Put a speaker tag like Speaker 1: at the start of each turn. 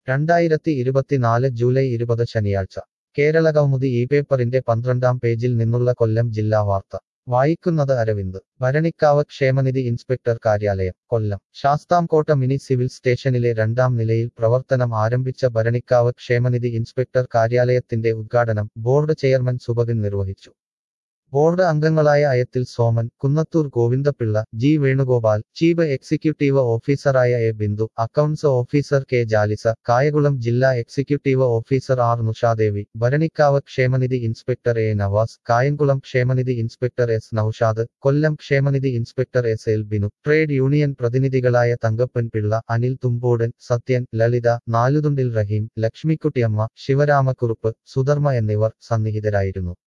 Speaker 1: രണ്ടായിരത്തി ഇരുപത്തിനാല് ജൂലൈ ഇരുപത് ശനിയാഴ്ച കേരളകൗമുദി ഈ പേപ്പറിന്റെ പന്ത്രണ്ടാം പേജിൽ നിന്നുള്ള കൊല്ലം ജില്ലാ വാർത്ത വായിക്കുന്നത് അരവിന്ദ് ഭരണിക്കാവ് ക്ഷേമനിധി ഇൻസ്പെക്ടർ കാര്യാലയം കൊല്ലം ശാസ്താംകോട്ട മിനി സിവിൽ സ്റ്റേഷനിലെ രണ്ടാം നിലയിൽ പ്രവർത്തനം ആരംഭിച്ച ഭരണിക്കാവ് ക്ഷേമനിധി ഇൻസ്പെക്ടർ കാര്യാലയത്തിന്റെ ഉദ്ഘാടനം ബോർഡ് ചെയർമാൻ സുബകിൻ നിർവഹിച്ചു ബോർഡ് അംഗങ്ങളായ Ayathil Soman Kunnathur Govindapillai G Venugopal chief executive ഓഫീസറായ A Bindu accounts officer K Jalisa Kayamkulam ജില്ലാ executive officer R Nushadevi Bharanikkavu ക്ഷേമനിധി ഇൻസ്പെക്ടർ എ നവാസ് കായംകുളം ക്ഷേമനിധി ഇൻസ്പെക്ടർ എസ് നൌഷാദ് കൊല്ലം ക്ഷേമനിധി inspector S L Binu trade union പ്രതിനിധികളായ തങ്കപ്പൻ പിള്ള അനിൽ തുമ്പോടൻ സത്യൻ ലളിത നാലുതുണ്ടിൽ റഹീം ലക്ഷ്മിക്കുട്ടിയമ്മ ശിവരാമക്കുറുപ്പ് സുധർമ്മ എന്നിവർ സന്നിഹിതരായിരുന്നു